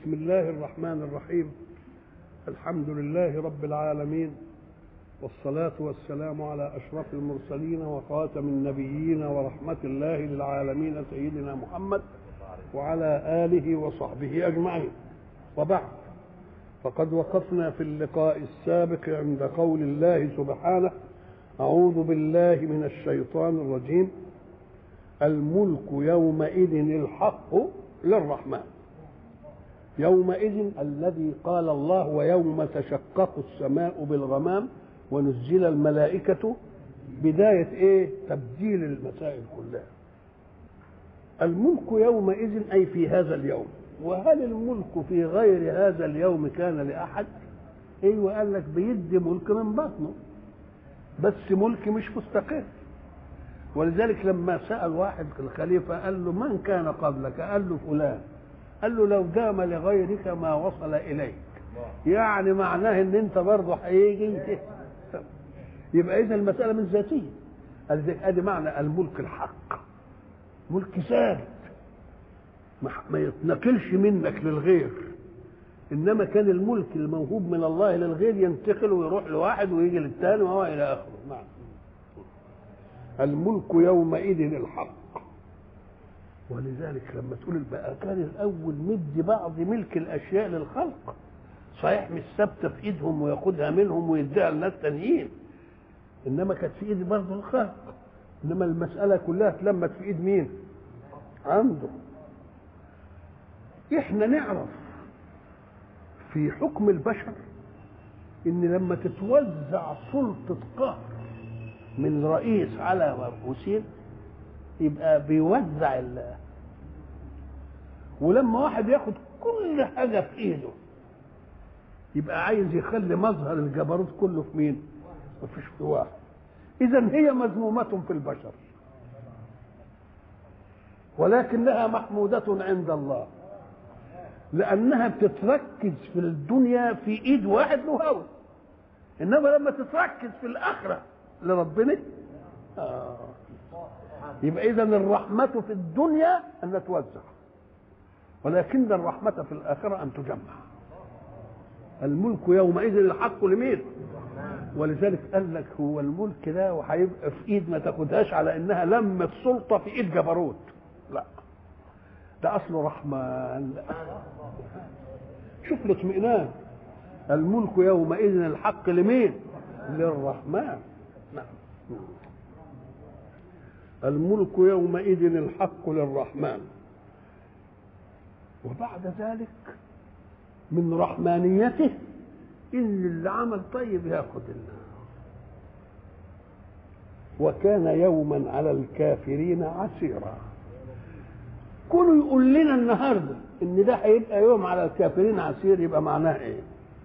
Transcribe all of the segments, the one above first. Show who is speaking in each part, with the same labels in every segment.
Speaker 1: بسم الله الرحمن الرحيم الحمد لله رب العالمين والصلاة والسلام على أشرف المرسلين وخاتم النبيين ورحمة الله للعالمين سيدنا محمد وعلى آله وصحبه أجمعين وبعد فقد وقفنا في اللقاء السابق عند قول الله سبحانه أعوذ بالله من الشيطان الرجيم الملك يومئذ الحق للرحمن يومئذ الذي قال الله ويوم تشقق السماء بالغمام ونزل الملائكة بداية ايه تبديل المسائل كلها الملك يومئذ أي في هذا اليوم وهل الملك في غير هذا اليوم كان لأحد ايوه قال لك بيدي ملك من بطنه بس ملك مش مستقر ولذلك لما سأل واحد الخليفة قال له من كان قبلك قال له فلان قال له لو دام لغيرك ما وصل إليك يعني معناه ان انت برضه هيجي يبقى اذا المسألة من ذاتية ادي معنى الملك الحق ملك ثابت ما يتنقلش منك للغير انما كان الملك الموهوب من الله للغير ينتقل ويروح لواحد ويجي للثاني وهو الى اخره نعم الملك يومئذ الحق ولذلك لما تقول بقى كان الاول مدي بعض ملك الاشياء للخلق صحيح مش ثابته في ايدهم وياخدها منهم ويديها لناس تانيين انما كانت في ايد برضه الخلق انما المساله كلها اتلمت في ايد مين عنده احنا نعرف في حكم البشر ان لما تتوزع سلطه قهر من رئيس على وسيل يبقى بيوزع ال ولما واحد ياخد كل حاجه في ايده يبقى عايز يخلي مظهر الجبروت كله في مين؟ مفيش في واحد اذا هي مذمومه في البشر ولكنها محموده عند الله لانها بتتركز في الدنيا في ايد واحد له هوى انما لما تتركز في الاخره لربنا آه. يبقى اذا الرحمه في الدنيا ان توزع ولكن الرحمه في الاخره ان تجمع الملك يومئذ الحق لمين ولذلك قال لك هو الملك ده وهيبقى في ايد ما تاخدهاش على انها لمت سلطه في ايد جبروت لا ده اصله رحمن شوف الاطمئنان الملك يومئذ الحق لمين للرحمن نعم الملك يومئذ الحق للرحمن وبعد ذلك من رحمانيته ان اللي عمل طيب ياخد الله وكان يوما على الكافرين عسيرا كله يقول لنا النهارده ان ده هيبقى يوم على الكافرين عسير يبقى معناه ايه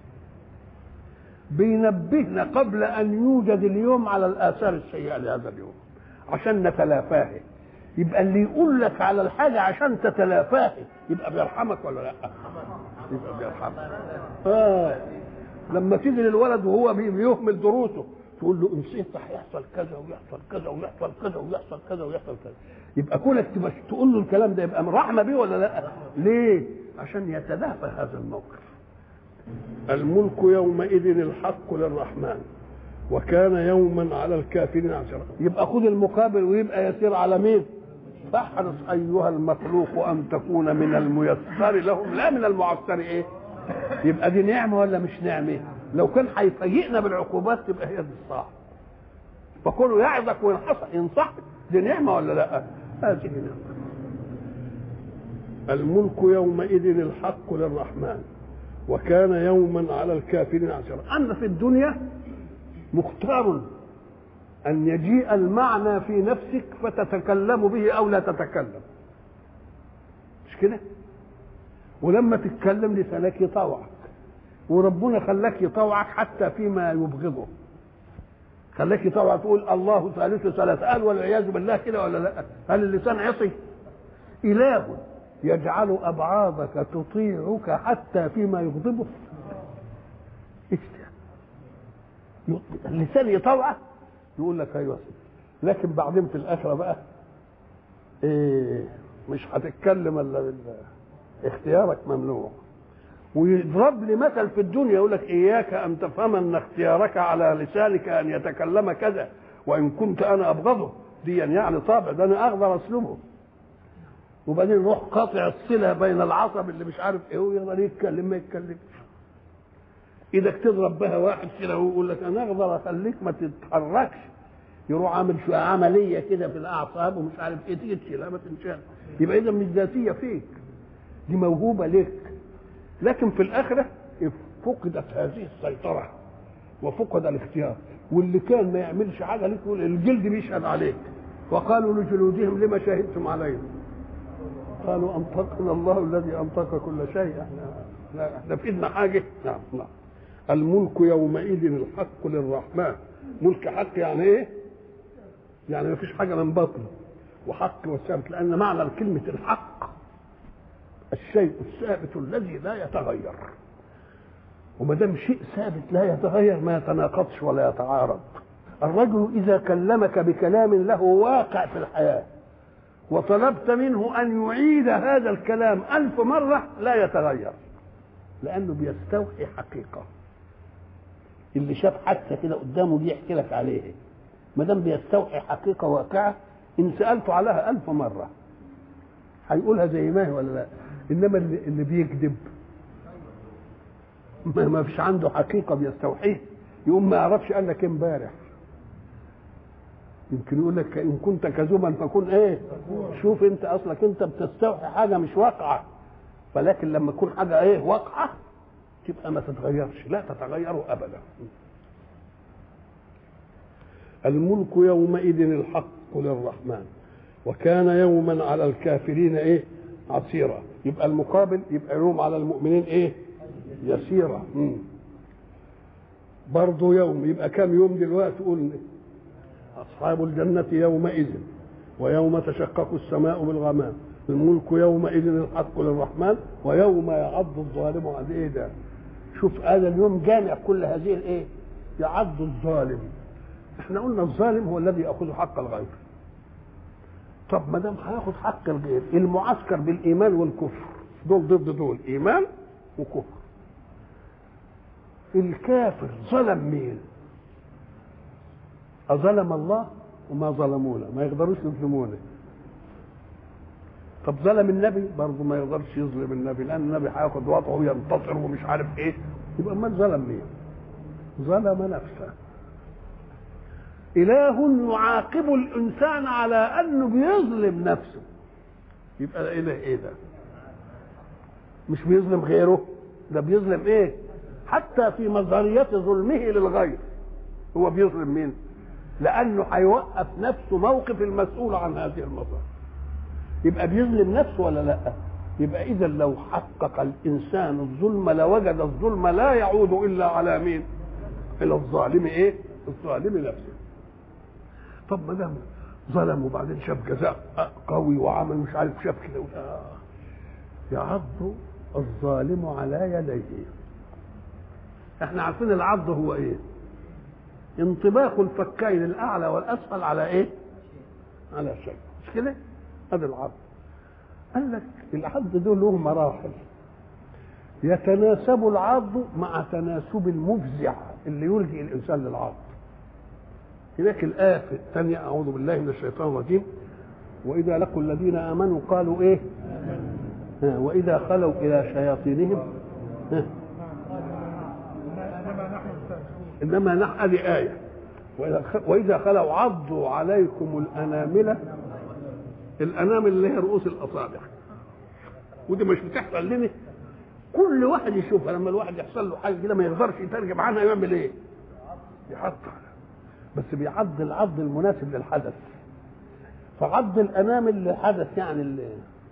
Speaker 1: بينبهنا قبل ان يوجد اليوم على الاثار السيئه لهذا اليوم عشان نتلافاه يبقى اللي يقول لك على الحاجه عشان تتلافاه يبقى بيرحمك ولا لا يبقى بيرحمك اه لما تيجي للولد وهو بيهمل دروسه تقول له ان صيت هيحصل كذا ويحصل كذا ويحصل كذا ويحصل كذا ويحصل كذا يبقى كونك تقول له الكلام ده يبقى رحمه بيه ولا لا؟ ليه؟ عشان يتلافى هذا الموقف. الملك يومئذ الحق للرحمن وكان يوما على الكافرين عسيرا يبقى خذ المقابل ويبقى يسير على مين؟ فاحرص ايها المخلوق ان تكون من الميسر لهم لا من المعسر ايه؟ يبقى دي نعمه ولا مش نعمه؟ لو كان هيفاجئنا بالعقوبات تبقى هي دي الصح فكله يعظك وينصح ينصحك دي نعمه ولا لا؟ هذه نعمه الملك يومئذ الحق للرحمن وكان يوما على الكافرين عسيرا أما في الدنيا مختار أن يجيء المعنى في نفسك فتتكلم به أو لا تتكلم مش كده ولما تتكلم لسانك يطوعك وربنا خلاك يطوعك حتى فيما يبغضه خلاك يطوعك تقول الله ثالث ثلاثة قال والعياذ بالله كده ولا لا هل اللسان عصي إله يجعل أبعاضك تطيعك حتى فيما يغضبه اللسان يطوعك يقول لك ايوه لكن بعدين في الاخره بقى ايه مش هتتكلم الا بالله اختيارك ممنوع ويضرب لي مثل في الدنيا يقول لك اياك ان تفهم ان اختيارك على لسانك ان يتكلم كذا وان كنت انا ابغضه دي يعني طابع ده انا اقدر اسلبه وبعدين يروح قاطع الصله بين العصب اللي مش عارف ايه ويقدر يتكلم ما يتكلمش ايدك تضرب بها واحد كده ويقول لك انا اقدر اخليك ما تتحركش يروح عامل شويه عمليه كده في الاعصاب ومش عارف ايه تيجي تشيلها ما تنشال يبقى اذا مش ذاتيه فيك دي موهوبه لك لكن في الاخره فقدت هذه السيطره وفقد الاختيار واللي كان ما يعملش حاجه ليك يقول الجلد بيشهد عليك وقالوا لجلودهم لما شهدتم علينا قالوا انطقنا الله الذي انطق كل شيء احنا احنا في ايدنا حاجه نعم نعم الملك يومئذ الحق للرحمن ملك حق يعني ايه؟ يعني ما فيش حاجه من باطل وحق وثابت لان معنى كلمه الحق الشيء الثابت الذي لا يتغير وما دام شيء ثابت لا يتغير ما يتناقضش ولا يتعارض الرجل اذا كلمك بكلام له واقع في الحياه وطلبت منه ان يعيد هذا الكلام الف مره لا يتغير لانه بيستوحي حقيقه اللي شاف حادثه كده قدامه دي يحكي لك عليها ما دام بيستوحي حقيقه واقعه ان سالته عليها الف مره هيقولها زي ما هي ولا لا انما اللي, اللي بيكذب ما, ما فيش عنده حقيقه بيستوحيه يقوم ما يعرفش قال لك امبارح يمكن يقول لك ان كنت كذوبا فكن ايه شوف انت اصلك انت بتستوحي حاجه مش واقعه ولكن لما تكون حاجه ايه واقعه تبقى ما تتغيرش لا تتغير ابدا الملك يومئذ الحق للرحمن وكان يوما على الكافرين ايه عسيرا يبقى المقابل يبقى يوم على المؤمنين ايه يسيرا برضه يوم يبقى كم يوم دلوقتي قلنا أصحاب الجنة يومئذ ويوم تشقق السماء بالغمام الملك يومئذ الحق للرحمن ويوم يعض الظالم على ايه ده شوف هذا اليوم جامع كل هذه الايه يعض الظالم احنا قلنا الظالم هو الذي ياخذ حق الغير طب ما دام هياخد حق الغير المعسكر بالايمان والكفر دول ضد دول ايمان وكفر الكافر ظلم مين أظلم الله وما ظلمونا ما يقدروش يظلمونا طب ظلم النبي برضه ما يقدرش يظلم النبي لان النبي هياخد وضعه وينتصر ومش عارف ايه يبقى من ظلم مين؟ ظلم نفسه إله يعاقب الإنسان على أنه بيظلم نفسه يبقى ده إله إيه ده؟ مش بيظلم غيره ده بيظلم إيه؟ حتى في مظهرية ظلمه للغير هو بيظلم مين؟ لأنه هيوقف نفسه موقف المسؤول عن هذه المظاهر يبقى بيظلم نفسه ولا لا يبقى اذا لو حقق الانسان الظلم لوجد الظلم لا يعود الا على مين الى الظالم ايه الظالم نفسه طب ما دام ظلم وبعدين شاف جزاء قوي وعمل مش عارف شاف كده يعض الظالم على يديه احنا عارفين العض هو ايه انطباق الفكين الاعلى والاسفل على ايه على شيء مش كده هذا العض قال لك العض دول له مراحل يتناسب العض مع تناسب المفزع اللي يلجئ الانسان للعض هناك الآية الثانية أعوذ بالله من الشيطان الرجيم وإذا لقوا الذين آمنوا قالوا إيه ها وإذا خلوا إلى شياطينهم ها إنما نحن هذه آية وإذا وإذا خلوا عضوا عليكم الأنامل الأنامل اللي هي رؤوس الأصابع ودي مش بتحصل لنا كل واحد يشوفها لما الواحد يحصل له حاجة كده ما يقدرش يترجم عنها يعمل إيه؟ يحط بس بيعض العض المناسب للحدث فعض الانامل للحدث يعني اللي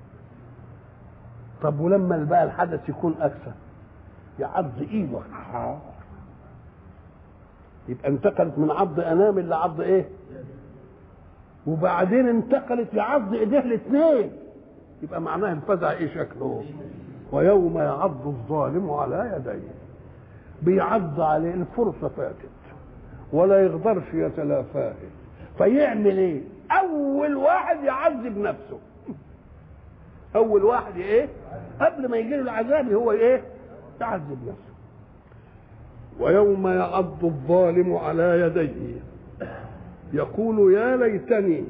Speaker 1: طب ولما بقى الحدث يكون اكثر يعض ايده يبقى انتقلت من عض انامل لعض ايه وبعدين انتقلت لعض ايديه الاثنين يبقى معناها الفزع ايه شكله ويوم يعض الظالم على يديه بيعض عليه الفرصه فاتت ولا يقدرش يتلافاه فيعمل ايه اول واحد يعذب نفسه اول واحد ايه قبل ما يجي له العذاب هو ايه يعذب نفسه ويوم يعض الظالم على يديه يقول يا ليتني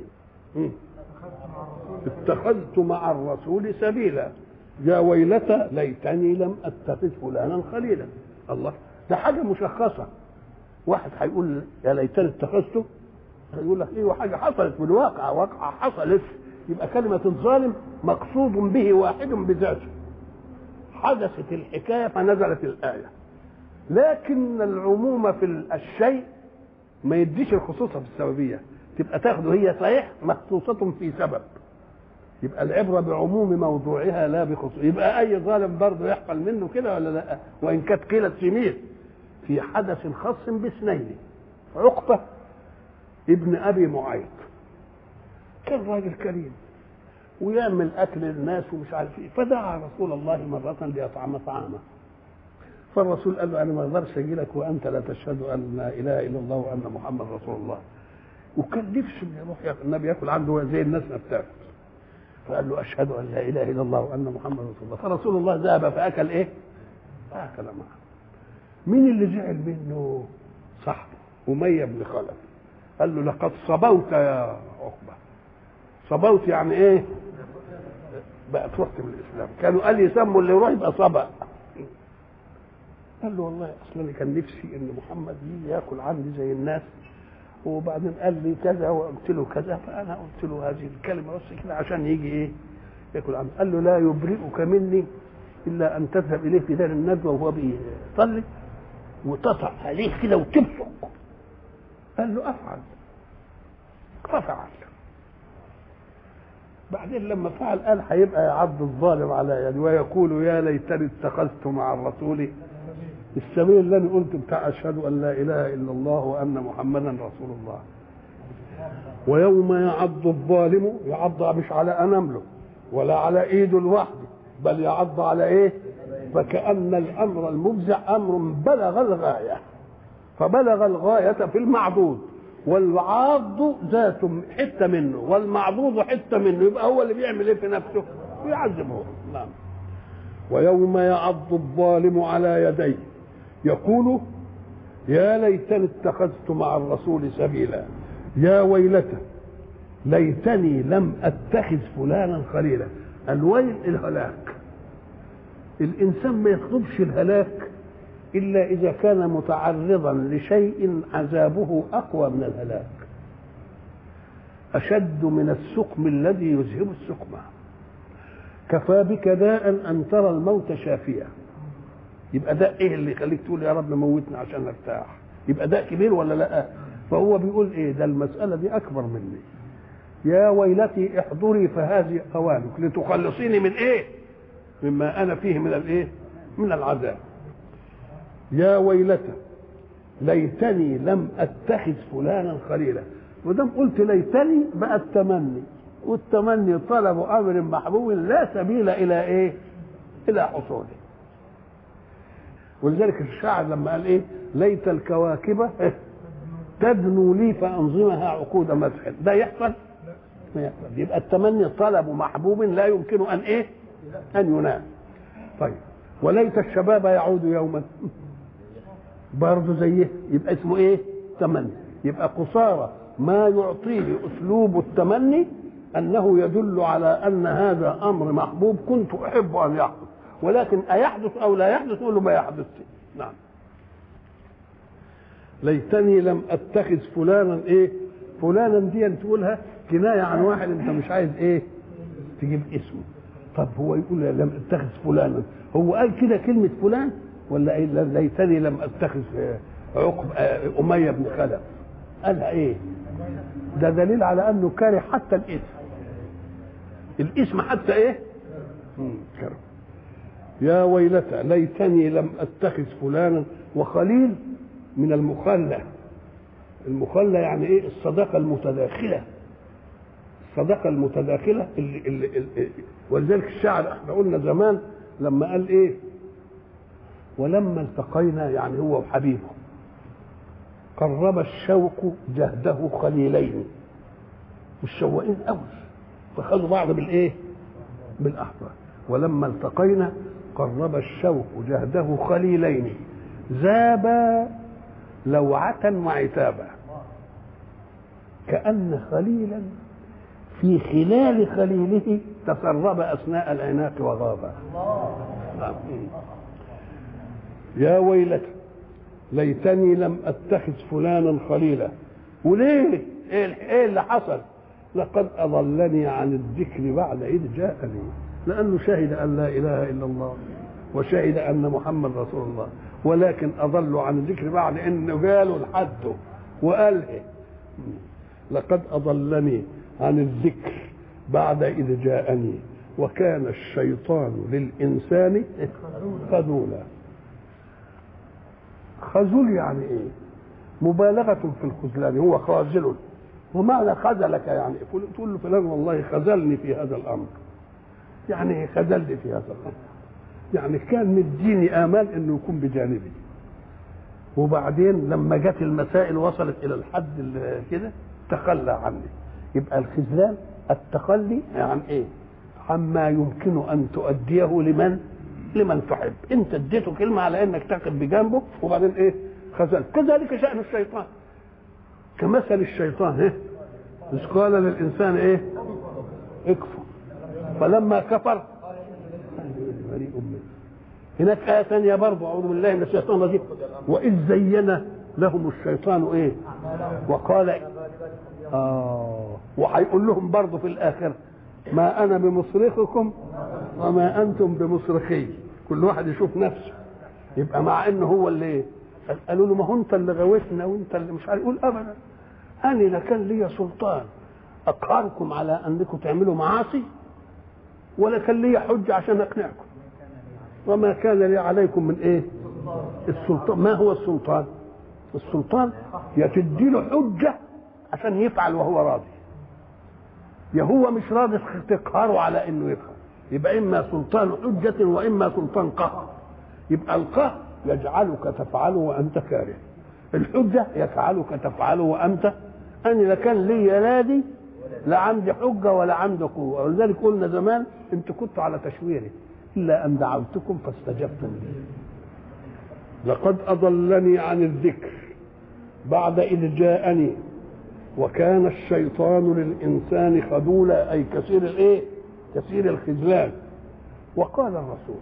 Speaker 1: اتخذت مع الرسول سبيلا يا ويلتى ليتني لم اتخذ فلانا خليلا الله ده حاجه مشخصه واحد هيقول يا ليتني اتخذته هيقول لك ايه حاجه حصلت في الواقع واقعه حصلت يبقى كلمه الظالم مقصود به واحد بذاته حدثت الحكايه فنزلت الايه لكن العموم في الشيء ما يديش الخصوصه في السببيه تبقى تاخده هي صحيح مخصوصه في سبب يبقى العبرة بعموم موضوعها لا بخصوص يبقى أي ظالم برضه يحصل منه كده ولا لا وإن كانت كلا سمين في حدث خاص باثنين عقبة ابن أبي معيط كان راجل كريم ويعمل أكل للناس ومش عارف إيه فدعا رسول الله مرة ليطعم طعامه فالرسول قال له أنا ما أقدرش أجي لك وأنت لا تشهد أن لا إله إلا الله وأن محمد رسول الله وكان نفسه يروح ياكل النبي ياكل عنده زي الناس ما بتاكل فقال له اشهد ان لا اله الا الله وان محمد رسول الله فرسول الله ذهب فاكل ايه؟ فاكل معه مين اللي زعل منه؟ صاحبه اميه بن خلف قال له لقد صبوت يا عقبه صبوت يعني ايه؟ بقى رحت بالاسلام كانوا قال يسموا اللي يروح يبقى صبا قال له والله اصلا انا كان نفسي ان محمد يجي ياكل عندي زي الناس وبعدين قال لي كذا وقلت له كذا فانا قلت له هذه الكلمه بس كده عشان يجي ايه ياكل عنه قال له لا يبرئك مني الا ان تذهب اليه في دار الندوه وهو بيصلي وتطع عليه كده وتبصق قال له افعل ففعل بعدين لما فعل قال هيبقى يعض الظالم على يدي ويقول يا ليتني اتخذت مع الرسول السبيل اللي انا قلت بتاع اشهد ان لا اله الا الله وان محمدا رسول الله ويوم يعض الظالم يعض مش على انامله ولا على ايده لوحده بل يعض على ايه فكأن الامر المفزع امر بلغ الغايه فبلغ الغايه في المعضود والعاض ذات حته منه والمعضوض حته منه يبقى هو اللي بيعمل ايه في نفسه يعذبه نعم ويوم يعض الظالم على يديه يقول يا ليتني اتخذت مع الرسول سبيلا يا ويلتى ليتني لم اتخذ فلانا خليلا الويل الهلاك الانسان ما يطلبش الهلاك الا اذا كان متعرضا لشيء عذابه اقوى من الهلاك اشد من السقم الذي يذهب السقم كفى بك داء ان ترى الموت شافيا يبقى ده ايه اللي يخليك تقول يا رب موتنا عشان ارتاح يبقى ده كبير ولا لا فهو بيقول ايه ده المساله دي اكبر مني يا ويلتي احضري فهذه اوانك لتخلصيني من ايه مما انا فيه من الايه من العذاب يا ويلتى ليتني لم اتخذ فلانا خليلا ودام قلت ليتني بقى التمني والتمني طلب امر محبوب لا سبيل الى ايه الى حصوله ولذلك الشاعر لما قال ايه ليت الكواكب تدنو لي فانظمها عقود مسح ده يحصل ما يحصل يبقى التمني طلب محبوب لا يمكن ان ايه ان ينام طيب وليت الشباب يعود يوما برضه زيه يبقى اسمه ايه تمني يبقى قصارى ما يعطيه اسلوب التمني انه يدل على ان هذا امر محبوب كنت احب ان يحدث ولكن ايحدث او لا يحدث نقول له ما يحدث نعم ليتني لم اتخذ فلانا ايه فلانا دي تقولها كنايه عن واحد انت مش عايز ايه تجيب اسمه طب هو يقول لم اتخذ فلانا هو قال كده كلمه فلان ولا ايه ليتني لم اتخذ عقب اميه بن خلف قالها ايه ده دليل على انه كاره حتى الاسم الاسم حتى ايه كره يا ويلتى ليتني لم اتخذ فلانا وخليل من المخلة المخلة يعني ايه الصداقة المتداخلة الصداقة المتداخلة اللي, اللي, اللي ولذلك الشاعر احنا قلنا زمان لما قال ايه ولما التقينا يعني هو وحبيبه قرب الشوق جهده خليلين مش شوقين قوي فخدوا بعض بالايه بالاحضان ولما التقينا قرب الشوق جهده خليلين ذابا لوعة وعتابا كأن خليلا في خلال خليله تسرب أثناء العناق وغابا يا ويلتى ليتني لم اتخذ فلانا خليلا وليه ايه ايه اللي حصل لقد اضلني عن الذكر بعد اذ جاءني لانه شهد ان لا اله الا الله وشهد ان محمد رسول الله ولكن اضلوا عن الذكر بعد انه قالوا لحده وقال إيه؟ لقد اضلني عن الذكر بعد اذ جاءني وكان الشيطان للانسان خذولا خذول يعني ايه مبالغة في الخذلان هو خاذل ومعنى خذلك يعني تقول له فلان والله خذلني في هذا الامر يعني خذلني في هذا الامر يعني كان مديني امال انه يكون بجانبي وبعدين لما جت المسائل وصلت الى الحد كده تخلى عني يبقى الخذلان التخلي عن يعني ايه عما يمكن ان تؤديه لمن لمن تحب انت اديته كلمه على انك تقف بجانبه وبعدين ايه خذلت كذلك شان الشيطان كمثل الشيطان ايه اذ قال للانسان ايه اكفر فلما كفر بريء منه هناك آية ثانية برضه أعوذ بالله من الشيطان الرجيم وإذ زين لهم الشيطان إيه؟ وقال آه وهيقول لهم برضه في الآخرة ما أنا بمصرخكم وما أنتم بمصرخي كل واحد يشوف نفسه يبقى مع إنه هو اللي إيه؟ قالوا له ما هو أنت اللي غويتنا وأنت اللي مش عارف يقول أبدا أنا لكان لي سلطان أقهركم على أنكم تعملوا معاصي ولا كان لي حجة عشان أقنعكم وما كان لي عليكم من ايه السلطان ما هو السلطان السلطان يا تدي له حجه عشان يفعل وهو راضي يا هو مش راضي تقهره على انه يفعل يبقى اما سلطان حجه واما سلطان قهر يبقى القهر يجعلك تفعله وانت كاره الحجه يجعلك تفعله وانت انا لا كان لي لا دي لا عندي حجه ولا عندي قوه ولذلك قلنا زمان انت كنت على تشويري إلا أن دعوتكم فاستجبتم لي لقد أضلني عن الذكر بعد إذ جاءني وكان الشيطان للإنسان خذولا أي كثير الإيه؟ كثير الخذلان وقال الرسول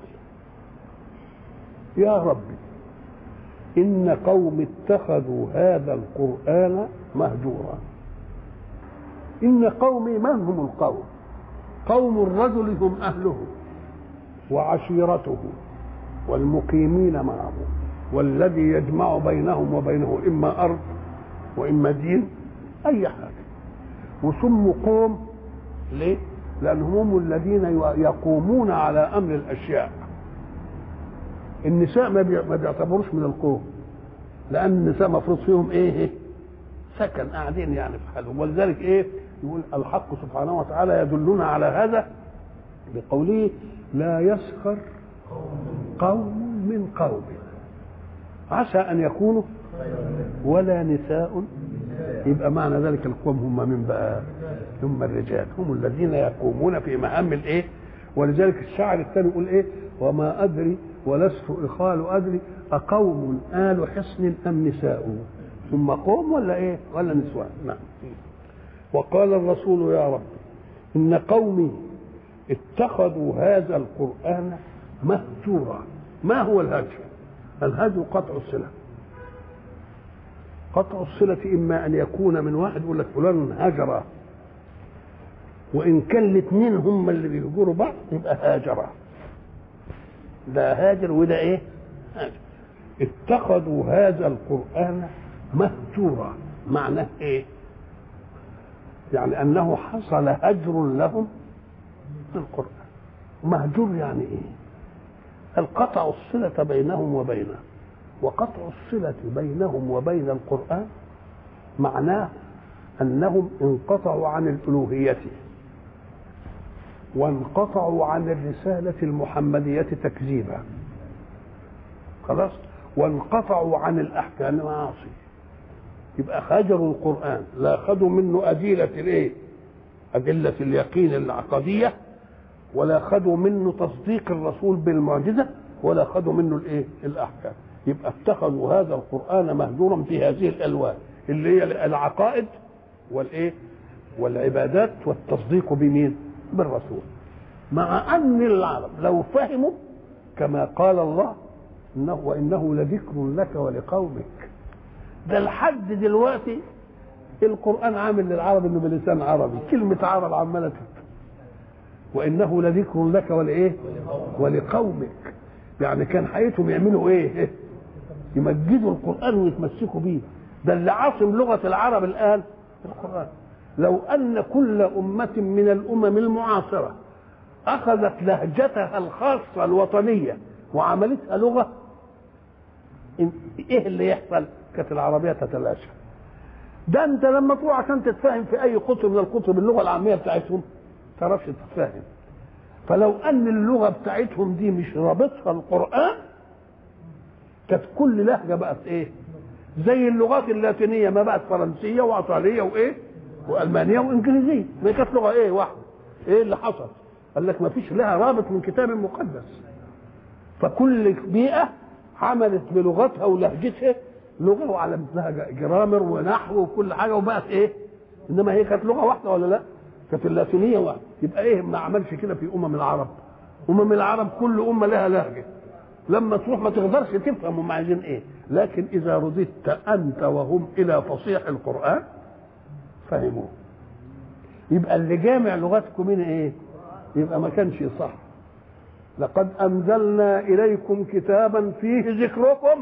Speaker 1: يا ربي إن قوم اتخذوا هذا القرآن مهجورا إن قومي من هم القوم قوم الرجل هم أهله وعشيرته والمقيمين معه والذي يجمع بينهم وبينه اما ارض واما دين اي حاجه وسموا قوم ليه؟ لانهم هم الذين يقومون على امر الاشياء النساء ما بيعتبروش من القوم لان النساء مفروض فيهم ايه سكن قاعدين يعني في حالهم ولذلك ايه يقول الحق سبحانه وتعالى يدلنا على هذا بقوله لا يسخر قوم من قوم عسى ان يكونوا ولا نساء يبقى معنى ذلك القوم هم من بقى هم الرجال هم الذين يقومون في مهام الايه ولذلك الشاعر الثاني يقول ايه وما ادري ولست اخال ادري اقوم ال حصن ام نساء ثم قوم ولا ايه ولا نسوان نعم وقال الرسول يا رب ان قومي اتخذوا هذا القرآن مهجورا ما هو الهجر الهجر قطع الصلة قطع الصلة إما أن يكون من واحد يقول لك فلان هجر وإن كان الاثنين هم اللي بيهجروا بعض يبقى هاجرا ده هاجر وده إيه هاجر اتخذوا هذا القرآن مهجورا معناه إيه يعني أنه حصل هجر لهم القرآن مهجور يعني ايه القطع الصلة بينهم وبينه وقطع الصلة بينهم وبين القرآن معناه أنهم انقطعوا عن الألوهية وانقطعوا عن الرسالة المحمدية تكذيبا خلاص وانقطعوا عن الأحكام معاصي يبقى هاجروا القرآن لا أخذوا منه أدلة الإيه؟ أدلة اليقين العقدية ولا خدوا منه تصديق الرسول بالمعجزه ولا خدوا منه الايه الاحكام يبقى اتخذوا هذا القران مهجورا في هذه الالوان اللي هي العقائد والايه والعبادات والتصديق بمين بالرسول مع ان العرب لو فهموا كما قال الله انه وانه لذكر لك ولقومك ده لحد دلوقتي القران عامل للعرب انه بلسان عربي كلمه عرب عماله وانه لذكر لك ولايه ولقومك يعني كان حياتهم يعملوا ايه يمجدوا القران ويتمسكوا بيه ده اللي عاصم لغه العرب الان القران لو ان كل امه من الامم المعاصره اخذت لهجتها الخاصه الوطنيه وعملتها لغه ايه اللي يحصل كانت العربيه تتلاشى ده انت لما تروح عشان تتفاهم في اي قطر من القطر اللغه العاميه بتاعتهم تعرفش تتفاهم فلو ان اللغه بتاعتهم دي مش رابطها القران كانت كل لهجه بقت ايه زي اللغات اللاتينيه ما بقت فرنسيه وايطاليه وايه والمانيه وانجليزيه ما كانت لغه ايه واحده ايه اللي حصل قال لك ما فيش لها رابط من كتاب مقدس فكل بيئه عملت بلغتها ولهجتها لغه وعلمت لها جرامر ونحو وكل حاجه وبقت ايه انما هي كانت لغه واحده ولا لا كانت اللاتينيه واحده يبقى ايه ما عملش كده في امم العرب امم العرب كل امه لها لهجه لما تروح ما تقدرش تفهم هم عايزين ايه لكن اذا رددت انت وهم الى فصيح القران فهموه يبقى اللي جامع لغتكم من ايه يبقى ما كانش صح لقد انزلنا اليكم كتابا فيه ذكركم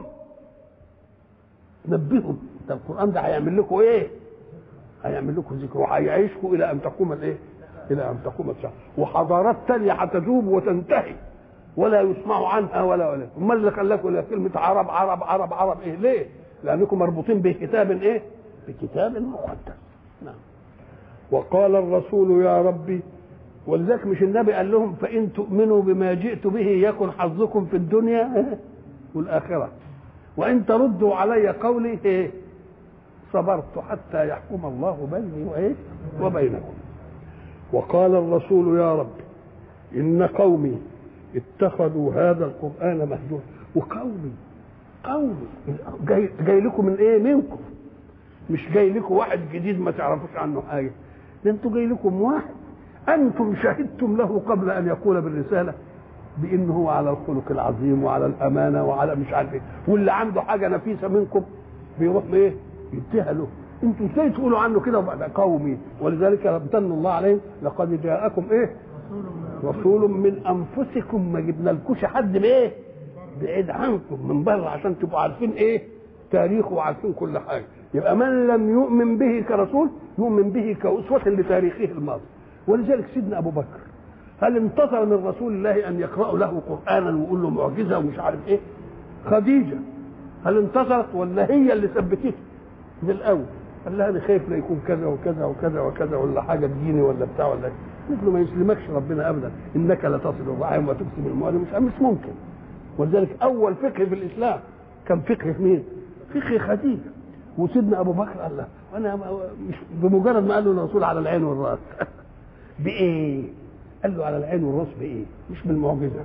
Speaker 1: نبههم ده القران ده هيعمل لكم ايه هيعمل لكم ذكر وهيعيشكم الى ان تقوم الايه الى ان تقوم الساعه وحضارات تانية هتذوب وتنتهي ولا يسمع عنها ولا ولا امال اللي خلاكم الى كلمه عرب عرب عرب عرب ايه ليه لانكم مربوطين بكتاب ايه بكتاب مقدس نعم وقال الرسول يا ربي ولذلك مش النبي قال لهم فان تؤمنوا بما جئت به يكن حظكم في الدنيا والاخره وان تردوا علي قولي ايه صبرت حتى يحكم الله بيني وايه وبينكم وقال الرسول يا رب ان قومي اتخذوا هذا القران مهجورا وقومي قومي جاي, جاي لكم من ايه منكم مش جاي لكم واحد جديد ما تعرفوش عنه حاجه ده انتوا جاي لكم واحد انتم شهدتم له قبل ان يقول بالرساله بانه هو على الخلق العظيم وعلى الامانه وعلى مش عارف ايه واللي عنده حاجه نفيسه منكم بيروح ايه يديها له انتوا ازاي تقولوا عنه كده وبعد قومي ولذلك امتن الله عليهم لقد جاءكم ايه رسول من انفسكم ما جبنا لكوش حد بايه بعيد عنكم من بره عشان تبقوا عارفين ايه تاريخه وعارفين كل حاجه يبقى من لم يؤمن به كرسول يؤمن به كأسوة لتاريخه الماضي ولذلك سيدنا ابو بكر هل انتظر من رسول الله ان يقرأوا له قرآنا ويقول له معجزة ومش عارف ايه خديجة هل انتصرت ولا هي اللي ثبتته من الاول قال لها انا خايف لا يكون كذا وكذا وكذا وكذا ولا حاجه تجيني ولا بتاع ولا قلت له ما يسلمكش ربنا ابدا انك لا تصل الرحم وتقسم الموالي مش مش ممكن ولذلك اول فقه في الاسلام كان فقه في مين؟ فقه خديجه وسيدنا ابو بكر قال له انا مش بمجرد ما قال له الرسول على العين والراس بايه؟ قال له على العين والراس بايه؟ مش بالمعجزه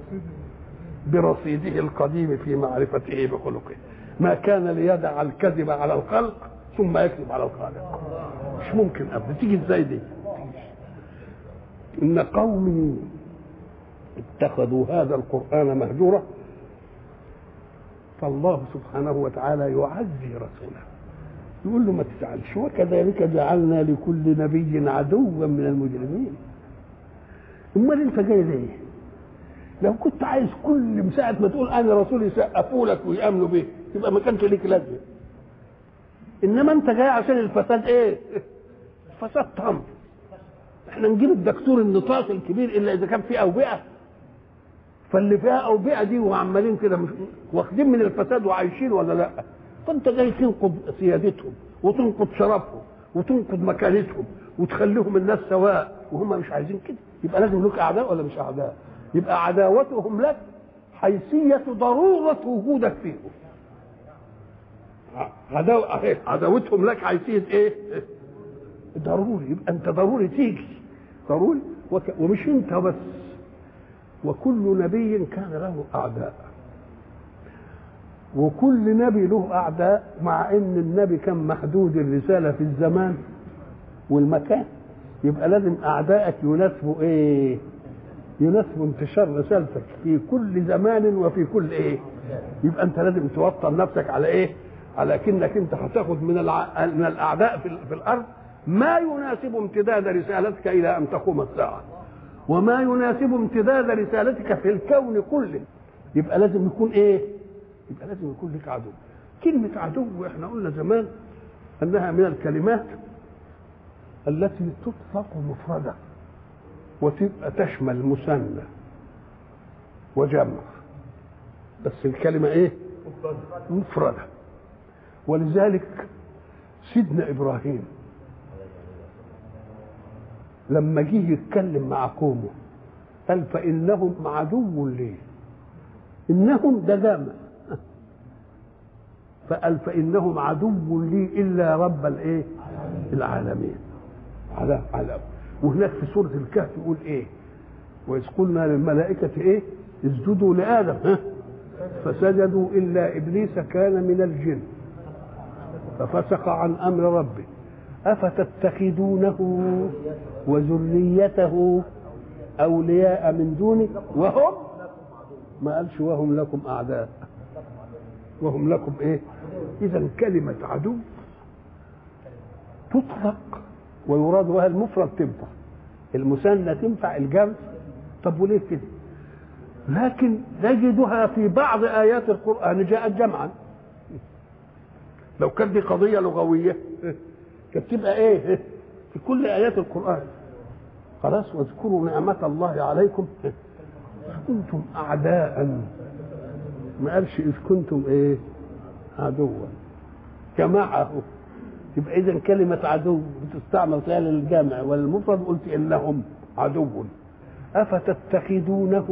Speaker 1: برصيده القديم في معرفته بخلقه ما كان ليدع الكذب على الخلق ثم يكذب على الخالق مش ممكن ابدا تيجي ازاي دي ان قومي اتخذوا هذا القران مهجورا فالله سبحانه وتعالى يعزي رسوله يقول له ما تزعلش وكذلك جعلنا لكل نبي عدوا من المجرمين امال انت جاي ليه لو كنت عايز كل ساعة ما تقول انا رسول يسقفوا لك ويامنوا بيه يبقى ما كانش ليك لازمه انما انت جاي عشان الفساد ايه الفساد تمر احنا نجيب الدكتور النطاس الكبير الا اذا كان فيه اوبئه فاللي فيها اوبئه دي وعمالين كده مش واخدين من الفساد وعايشين ولا لا فانت جاي تنقض سيادتهم وتنقض شرفهم وتنقض مكانتهم وتخليهم الناس سواء وهم مش عايزين كده يبقى لازم لك اعداء ولا مش اعداء يبقى عداوتهم لك حيثيه ضروره وجودك فيهم عداو... عداوتهم لك حيثيه ايه ضروري يبقى انت ضروري تيجي ضروري وك... ومش انت بس وكل نبي كان له اعداء وكل نبي له اعداء مع ان النبي كان محدود الرساله في الزمان والمكان يبقى لازم اعدائك يناسبوا ايه يناسبوا انتشار رسالتك في كل زمان وفي كل ايه يبقى انت لازم توطن نفسك على ايه على كأنك انت هتاخد من الع... من الاعداء في, ال... في الارض ما يناسب امتداد رسالتك الى ان تقوم الساعه وما يناسب امتداد رسالتك في الكون كله يبقى لازم يكون ايه يبقى لازم يكون لك عدو كلمة عدو احنا قلنا زمان انها من الكلمات التي تطلق مفردة وتبقى تشمل مثنى وجمع بس الكلمة ايه مفردة ولذلك سيدنا ابراهيم لما جه يتكلم مع قومه قال فانهم عدو لي انهم ده جامع فقال فانهم عدو لي الا رب الايه العالمين على على وهناك في سوره الكهف يقول ايه واذ قلنا للملائكه ايه اسجدوا لادم ها فسجدوا الا ابليس كان من الجن ففسق عن امر ربه افتتخذونه وذريته اولياء من دوني وهم ما قالش وهم لكم اعداء وهم لكم ايه اذا كلمه عدو تطلق ويراد بها المفرد تنفع المثنى تنفع الجمع طب وليه كده لكن نجدها في بعض ايات القران جاءت جمعا لو كانت دي قضيه لغويه كانت تبقى ايه في كل ايات القران خلاص واذكروا نعمه الله عليكم كنتم اعداء ما قالش اذ كنتم ايه عدوا جمعه يبقى اذا كلمه عدو بتستعمل فيها للجامع والمفرد قلت انهم عدو افتتخذونه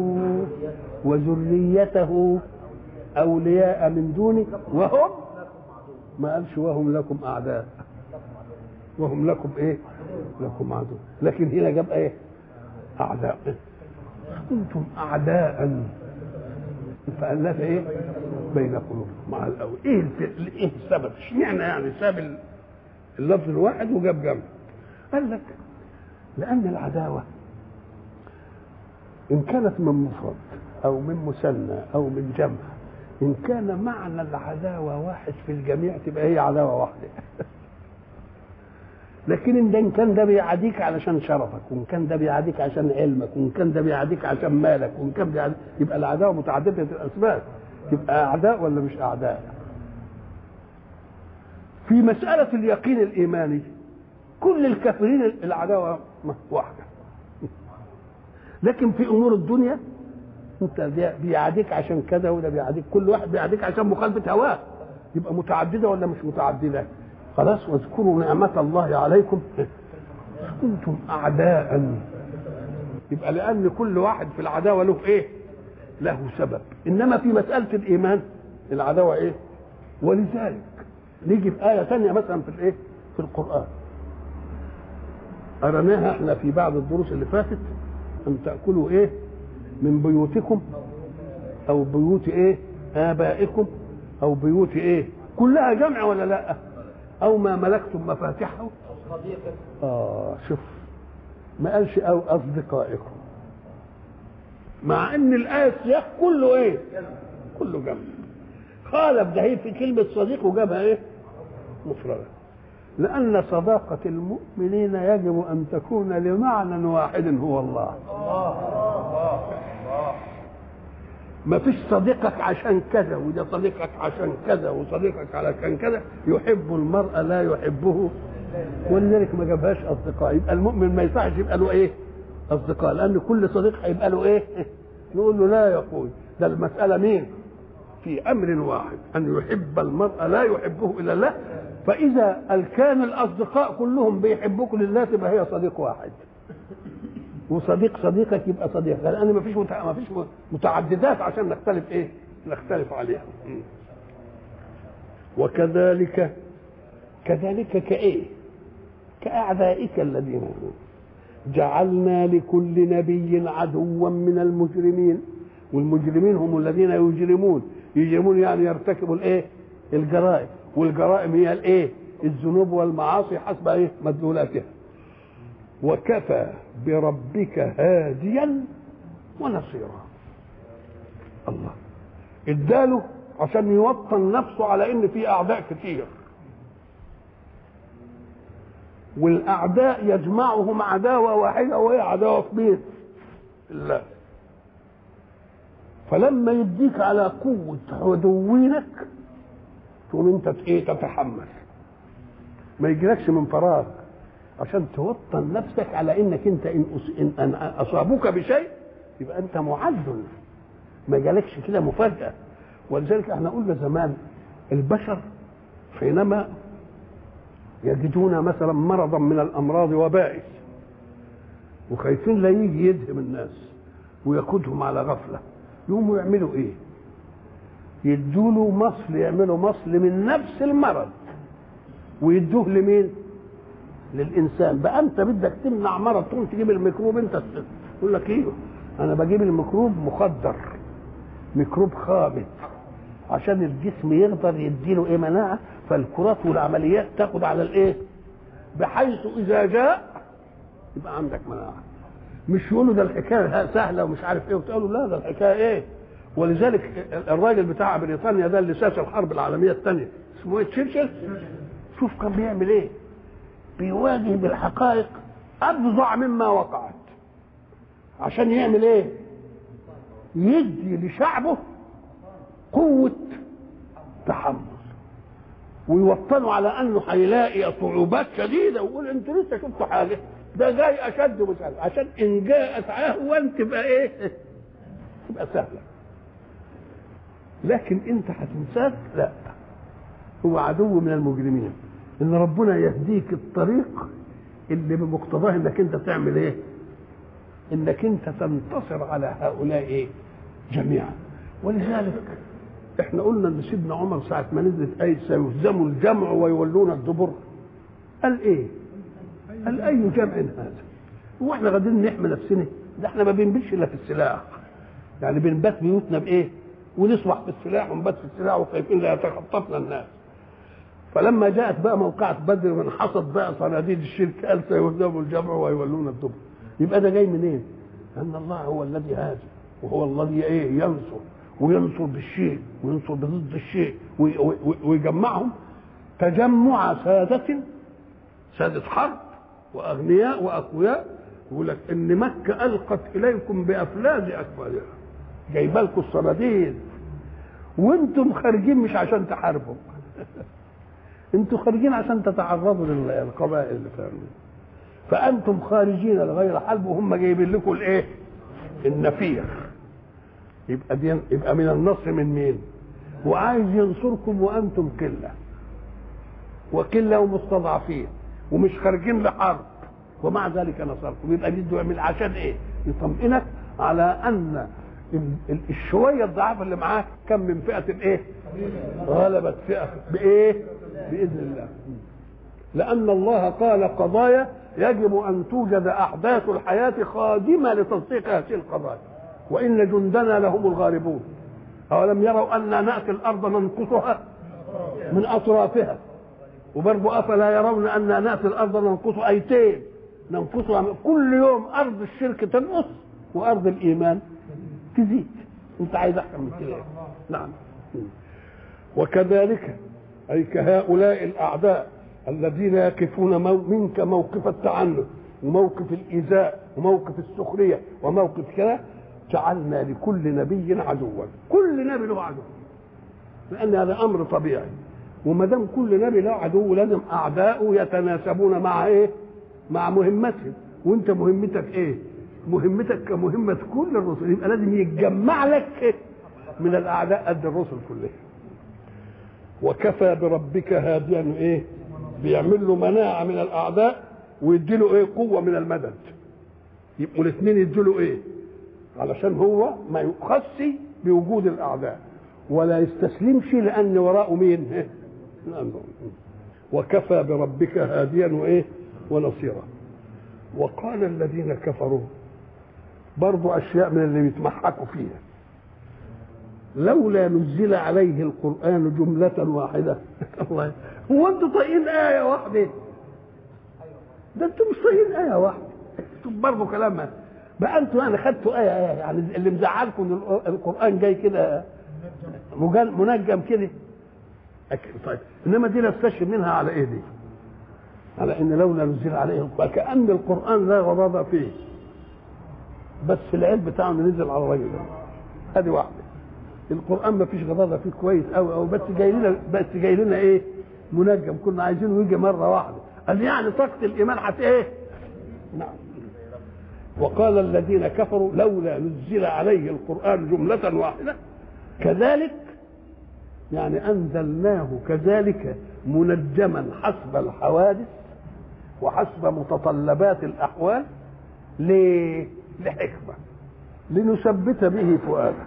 Speaker 1: وذريته اولياء من دوني وهم ما قالش وهم لكم اعداء وهم لكم ايه لكم عدو لكن هنا جاب ايه اعداء كنتم اعداء فالف ايه بين قلوبكم مع الاول ايه ايه السبب اشمعنى يعني ساب اللفظ الواحد وجاب جنب قال لك لان العداوه ان كانت من مفرد او من مثنى او من جمع ان كان معنى العداوه واحد في الجميع تبقى هي عداوه واحده لكن ان ده ان كان ده بيعاديك علشان شرفك وان كان ده بيعاديك عشان علمك وان كان ده بيعاديك عشان مالك وان كان بيعاديك يبقى العداوه متعدده الاسباب تبقى اعداء ولا مش اعداء في مساله اليقين الايماني كل الكافرين العداوه واحده لكن في امور الدنيا انت بيعاديك عشان كذا وده بيعاديك كل واحد بيعاديك عشان مخالفه هواه يبقى متعدده ولا مش متعدده خلاص واذكروا نعمة الله عليكم كنتم أعداء يبقى لأن كل واحد في العداوة له إيه؟ له سبب إنما في مسألة الإيمان العداوة إيه؟ ولذلك نيجي في آية ثانية مثلا في الإيه؟ في القرآن قرناها احنا في بعض الدروس اللي فاتت أن تأكلوا إيه؟ من بيوتكم أو بيوت إيه؟ آبائكم أو بيوت إيه؟ كلها جمع ولا لأ؟ او ما ملكتم مفاتحه اه شوف ما قالش او اصدقائكم مع ان الايه السياق كله ايه كله جمع خالف ده في كلمه صديق وجابها ايه مفرده لان صداقه المؤمنين يجب ان تكون لمعنى واحد هو الله ما فيش صديقك عشان كذا وده صديقك عشان كذا وصديقك علشان كذا يحب المرء لا يحبه ولذلك ما جابهاش اصدقاء يبقى المؤمن ما يصحش يبقى له ايه اصدقاء لان كل صديق هيبقى له ايه نقول له لا يقول ده المساله مين في امر واحد ان يحب المرء لا يحبه الا الله فاذا كان الاصدقاء كلهم بيحبوك لله تبقى هي صديق واحد وصديق صديقك يبقى صديق لان ما فيش ما فيش متعددات عشان نختلف ايه نختلف عليها وكذلك كذلك كايه كاعدائك الذين جعلنا لكل نبي عدوا من المجرمين والمجرمين هم الذين يجرمون يجرمون يعني يرتكبوا الايه الجرائم والجرائم هي الايه الذنوب والمعاصي حسب ايه مدلولاتها وكفى بربك هاديا ونصيرا الله اداله عشان يوطن نفسه على ان في اعداء كتير والاعداء يجمعهم عداوه واحده وهي عداوه في مين؟ الله فلما يديك على قوه عدوينك تقوم انت ايه تتحمل ما يجيلكش من فراغ عشان توطن نفسك على انك انت ان, إن, إن اصابوك بشيء يبقى انت معد ما جالكش كده مفاجاه ولذلك احنا قلنا زمان البشر حينما يجدون مثلا مرضا من الامراض وبائس وخايفين لا يجي يدهم الناس ويقودهم على غفله يقوموا يعملوا ايه؟ يدوا له مصل يعملوا مصل من نفس المرض ويدوه لمين؟ للانسان بقى انت بدك تمنع مرض تقوم تجيب الميكروب انت يقول لك ايوه انا بجيب الميكروب مخدر ميكروب خامد عشان الجسم يقدر يديله ايه مناعه فالكرات والعمليات تاخد على الايه بحيث اذا جاء يبقى عندك مناعه مش يقولوا ده الحكايه سهله ومش عارف ايه وتقولوا لا ده الحكايه ايه ولذلك الراجل بتاع بريطانيا ده اللي ساس الحرب العالميه الثانيه اسمه ايه تشرشل شوف كان بيعمل ايه بيواجه بالحقائق افظع مما وقعت عشان يعمل ايه يدي لشعبه قوة تحمل ويوطنوا على انه هيلاقي صعوبات شديده ويقول انتوا لسه شفتوا حاجه ده جاي اشد ومش عارف عشان ان جاءت عهوا تبقى ايه؟ تبقى سهله لكن انت هتنساك لا هو عدو من المجرمين ان ربنا يهديك الطريق اللي بمقتضاه انك انت تعمل ايه؟ انك انت تنتصر على هؤلاء ايه؟ جميعا ولذلك احنا قلنا ان سيدنا عمر ساعه ما نزلت ايه سيهزم الجمع ويولون الدبر قال ايه؟ قال اي جمع هذا؟ هو احنا قادرين نحمي نفسنا؟ ده احنا ما بنبيتش الا في السلاح يعني بنبات بيوتنا بايه؟ ونصبح في السلاح ونبات في السلاح وخايفين لا يتخطفنا الناس فلما جاءت بقى موقعة بدر وانحصت بقى صناديد الشرك قال سيهزم الجمع ويولون الدبر يبقى ده جاي منين؟ ان الله هو الذي هاجم وهو الذي ايه ينصر وينصر بالشيء وينصر بضد الشيء ويجمعهم تجمع سادة سادة حرب وأغنياء وأقوياء يقول لك إن مكة ألقت إليكم بأفلاذ أكفادها جايبه لكم الصناديد وانتم خارجين مش عشان تحاربوا انتم خارجين عشان تتعرضوا للقبائل اللي فاهمين فانتم خارجين لغير حرب وهم جايبين لكم الايه النفير يبقى دي يبقى من النصر من مين وعايز ينصركم وانتم قله وقله ومستضعفين ومش خارجين لحرب ومع ذلك نصركم يبقى بده يعمل عشان ايه يطمئنك على ان الشويه الضعاف اللي معاك كم من فئه ايه غلبت فئه بايه باذن الله لان الله قال قضايا يجب ان توجد احداث الحياه خادمه لتصديق هذه القضايا وان جندنا لهم الغالبون اولم يروا انا ناتي الارض ننقصها من اطرافها وبرضه افلا يرون انا ناتي الارض ننقص ايتين ننقصها كل يوم ارض الشرك تنقص وارض الايمان تزيد انت عايز احسن من كده نعم وكذلك اي كهؤلاء الاعداء الذين يقفون منك موقف التعنت وموقف الايذاء وموقف السخريه وموقف كذا جعلنا لكل نبي عدوا كل نبي له عدو لان هذا امر طبيعي وما دام كل نبي له عدو لازم اعداؤه يتناسبون مع ايه مع مهمتهم وانت مهمتك ايه مهمتك كمهمه كل الرسل يبقى لازم يتجمع لك من الاعداء قد الرسل كلهم وكفى بربك هاديا ايه بيعمل له مناعه من الاعداء ويدي له ايه قوه من المدد يبقوا الاثنين يدوا له ايه علشان هو ما يؤخذش بوجود الاعداء ولا يستسلمش لان وراءه مين إيه؟ وكفى بربك هاديا وايه ونصيرا وقال الذين كفروا برضو اشياء من اللي بيتمحكوا فيها لولا نزل عليه القران جمله واحده الله هو انتوا طايقين ايه واحده ده انتوا مش طايقين ايه واحده انتوا برضه كلام بقى انتوا يعني خدتوا ايه ايه يعني اللي مزعلكم ان القران جاي كده منجم كده طيب انما دي نستشهد منها على ايه دي؟ على ان لولا نزل عليه القران كان القران لا غضاضه فيه بس العيب بتاعه نزل على الراجل ده هذه واحده القران ما فيش غضاضه فيه كويس قوي قوي بس جاي لنا بس جاي لنا ايه منجم كنا عايزينه يجي مره واحده قال يعني طاقه الايمان هت ايه نعم وقال الذين كفروا لولا نزل عليه القران جمله واحده كذلك يعني انزلناه كذلك منجما حسب الحوادث وحسب متطلبات الاحوال ليه؟ لحكمه لنثبت به فؤادك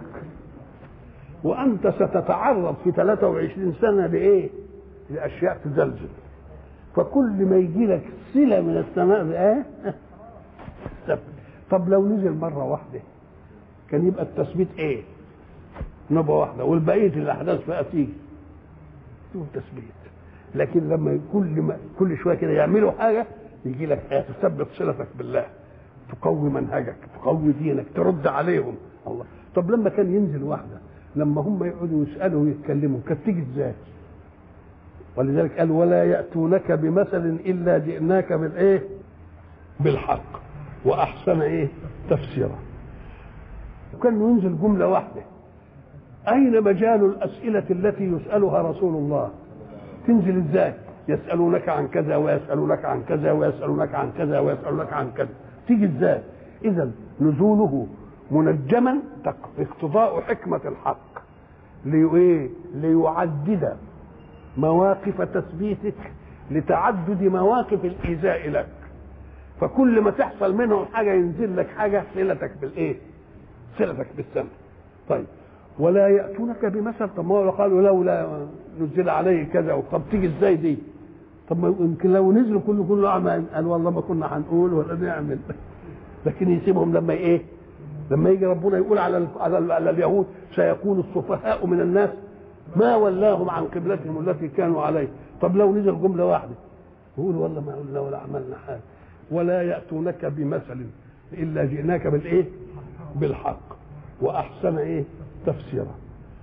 Speaker 1: وانت ستتعرض في 23 سنه لايه؟ لاشياء تزلزل فكل ما يجي لك صله من السماء ايه؟ ثبت طب لو نزل مره واحده كان يبقى التثبيت ايه؟ نبوه واحده والبقيه الاحداث بقى تيجي بدون تثبيت لكن لما كل ما كل شويه كده يعملوا حاجه يجي لك ايه تثبت صلتك بالله تقوي منهجك تقوي دينك ترد عليهم الله طب لما كان ينزل واحده لما هم يقعدوا يسالوا ويتكلموا كانت تيجي ازاي؟ ولذلك قال ولا ياتونك بمثل الا جئناك بالايه؟ بالحق واحسن ايه؟ تفسيرا وكان ينزل جمله واحده أين مجال الأسئلة التي يسألها رسول الله تنزل إزاي يسألونك عن كذا ويسألونك عن كذا ويسألونك عن كذا ويسألونك عن كذا تيجي إزاي إذا نزوله منجما اقتضاء حكمة الحق لإيه ليعدد مواقف تثبيتك لتعدد مواقف الإيذاء لك فكل ما تحصل منهم حاجة ينزل لك حاجة صلتك بالإيه صلتك بالسمع طيب ولا ياتونك بمثل طب ما هو قالوا لولا نزل عليه كذا طب تيجي ازاي دي طب ما يمكن لو نزلوا كله كله اعمى قال والله ما كنا هنقول ولا نعمل لكن يسيبهم لما ايه لما يجي ربنا يقول على على, على اليهود سيكون السفهاء من الناس ما ولاهم عن قبلتهم التي كانوا عليه طب لو نزل جمله واحده يقول والله ما قلنا ولا عملنا حاجه ولا ياتونك بمثل الا جئناك بالايه بالحق واحسن ايه تفسيرا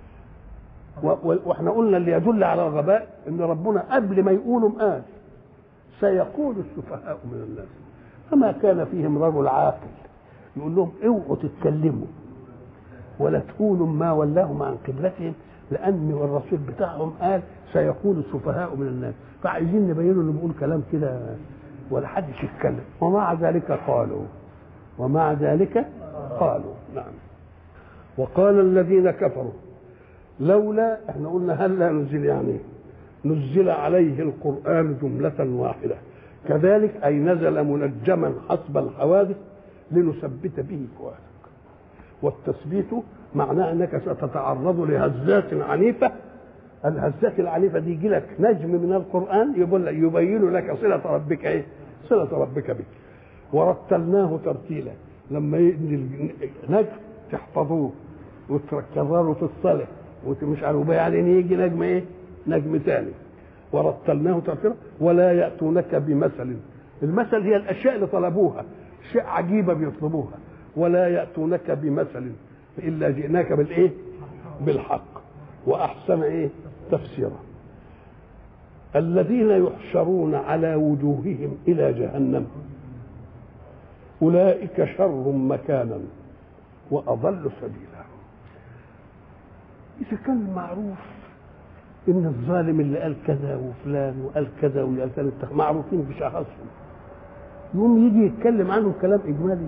Speaker 1: واحنا قلنا اللي يدل على الغباء ان ربنا قبل ما يقولوا قال سيقول السفهاء من الناس فما كان فيهم رجل عاقل يقول لهم اوعوا تتكلموا ولا تقولوا ما ولاهم عن قبلتهم لان الرسول بتاعهم قال سيقول السفهاء من الناس فعايزين نبين انه بيقول كلام كده ولا حدش يتكلم ومع ذلك قالوا ومع ذلك قالوا نعم وقال الذين كفروا لولا احنا قلنا هل لا نزل يعني نزل عليه القرآن جملة واحدة كذلك أي نزل منجما حسب الحوادث لنثبت به فؤادك والتثبيت معناه أنك ستتعرض لهزات عنيفة الهزات العنيفة دي يجي لك نجم من القرآن يبين لك صلة ربك إيه؟ صلة ربك بك ورتلناه ترتيلا لما ينزل نجم تحفظوه وتكرروا في الصلاة ومش عارف وبعدين يجي نجم ايه؟ نجم ثاني ورتلناه ترتيلا ولا يأتونك بمثل المثل هي الأشياء اللي طلبوها أشياء عجيبة بيطلبوها ولا يأتونك بمثل إلا جئناك بالإيه؟ بالحق وأحسن إيه؟ تفسيرا الذين يحشرون على وجوههم إلى جهنم أولئك شر مكانا واضل سبيلا اذا كان معروف ان الظالم اللي قال كذا وفلان وقال كذا واللي قال كذا معروفين بشخصهم يقوم يجي يتكلم عنهم كلام اجمالي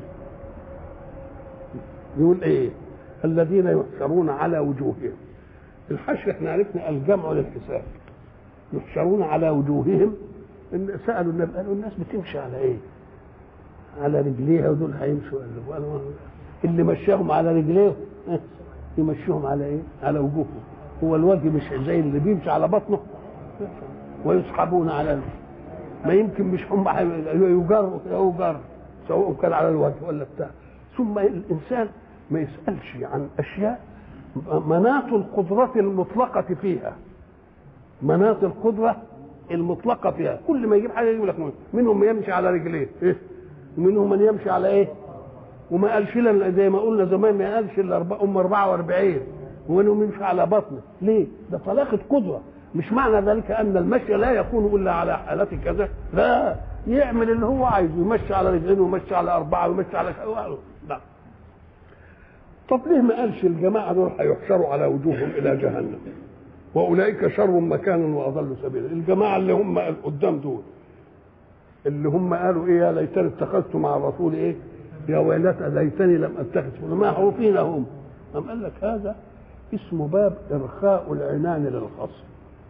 Speaker 1: يقول ايه الذين يحشرون على وجوههم الحشر احنا عرفنا الجمع للحساب يحشرون على وجوههم إن سالوا النبي قالوا الناس بتمشي على ايه؟ على رجليها ودول هيمشوا قالوا اللي مشاهم على رجليهم يمشيهم على ايه؟ على وجوههم هو الوجه مش زي اللي بيمشي على بطنه ويسحبون على ما يمكن مش هم يجر يجر سواء كان على الوجه ولا بتاع ثم الانسان ما يسالش عن اشياء مناط القدرة المطلقة فيها مناط القدرة المطلقة فيها كل ما يجيب حاجة يقول لك منهم من يمشي على رجليه إيه؟ ومنهم من يمشي على ايه وما قالش لنا زي ما قلنا زمان ما قالش الا ام 44 ومنهم يمشي على بطنه ليه ده طلاقة قدرة مش معنى ذلك ان المشي لا يكون الا على حالات كذا لا يعمل اللي هو عايزه يمشي على رجلين ويمشي على اربعه ويمشي على لا طب ليه ما قالش الجماعه دول هيحشروا على وجوههم الى جهنم واولئك شر مكانا واضل سبيلا الجماعه اللي هم قدام دول اللي هم قالوا ايه يا ليتني اتخذت مع الرسول ايه يا ويلتى ليتني لم اتخذ فلان معروفين هم أم قال لك هذا اسمه باب ارخاء العنان للخصم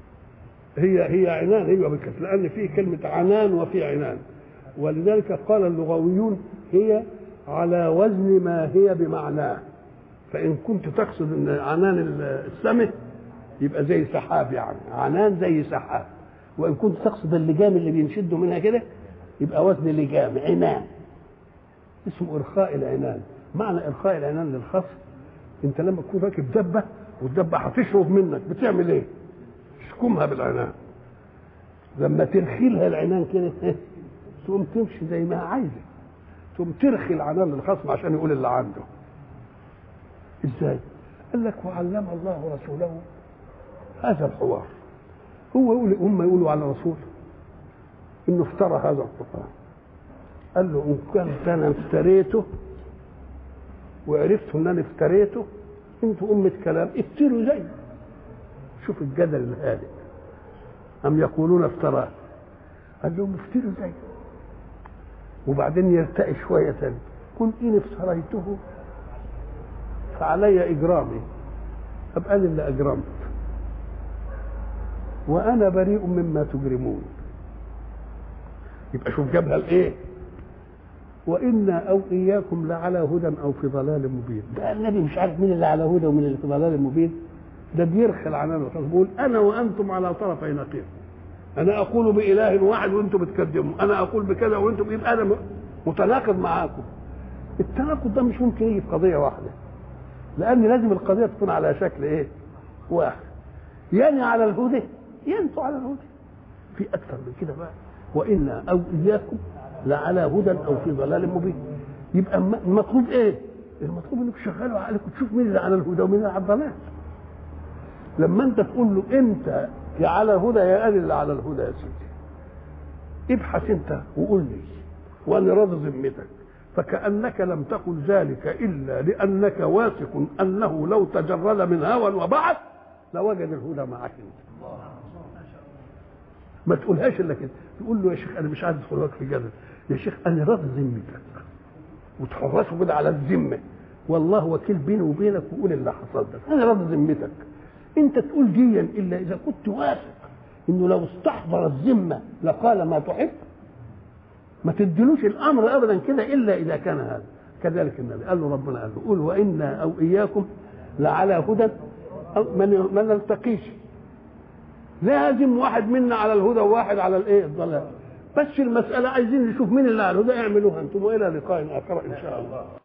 Speaker 1: هي هي عنان هي بكسر لان في كلمه عنان وفي عنان ولذلك قال اللغويون هي على وزن ما هي بمعناه فان كنت تقصد ان عنان السمه يبقى زي سحاب يعني عنان زي سحاب وان كنت تقصد اللجام اللي بينشدوا منها كده يبقى وزن لجام عنان اسمه ارخاء العنان معنى ارخاء العنان للخصم انت لما تكون راكب دبه والدبه هتشرب منك بتعمل ايه؟ تشكمها بالعنان لما ترخيلها العنان كده تقوم تمشي زي ما عايزه تقوم ترخي العنان للخصم عشان يقول اللي عنده ازاي؟ قال لك وعلم الله رسوله هذا الحوار هو يقول هم يقولوا على الرسول انه افترى هذا القران قال له ان كنت انا افتريته وعرفت ان انا افتريته انتوا أمة كلام افتروا زي شوف الجدل الهادئ أم يقولون افتراه قال لهم افتروا زي وبعدين يرتقي شوية تاني قل إن افتريته فعلي إجرامي أبقى أنا اللي أجرمت وأنا بريء مما تجرمون يبقى شوف جابها الإيه وإنا أو إياكم لعلى هدى أو في ضلال مبين ده النبي مش عارف مين اللي على هدى ومين اللي في ضلال مبين ده بيرخل عنان الخاص بيقول أنا وأنتم على طرفي نقيض أنا أقول بإله واحد وأنتم بتكذبوا أنا أقول بكذا وأنتم يبقى أنا متناقض معاكم التناقض ده مش ممكن يجي في قضية واحدة لأن لازم القضية تكون على شكل إيه؟ واحد يعني على الهدى ينتوا على الهدى في أكثر من كده بقى وإنا أو إياكم لعلى هدى او في ضلال مبين يبقى المطلوب ايه المطلوب انك تشغلوا عقلك وتشوف مين اللي على الهدى ومين اللي على الضلال لما انت تقول له انت يا على الهدى يا انا اللي على الهدى يا سيدي ابحث انت وقول لي وانا راضي ذمتك فكانك لم تقل ذلك الا لانك واثق انه لو تجرد من هوى وبعث لوجد الهدى معك انت ما تقولهاش الا كده تقول له يا شيخ انا مش عايز ادخل في جدل يا شيخ انا راضي ذمتك وتحرسه كده على الذمه والله وكيل بيني وبينك وقول اللي حصل ده انا راضي ذمتك انت تقول ديا الا اذا كنت واثق انه لو استحضر الذمه لقال ما تحب ما تدلوش الامر ابدا كده الا اذا كان هذا كذلك النبي قال له ربنا قال له قول وانا او اياكم لعلى هدى أو ما نلتقيش لازم واحد منا على الهدى وواحد على الايه الضلال بس المساله عايزين نشوف مين اللي على الهدى اعملوها انتم والى لقاء اخر ان شاء الله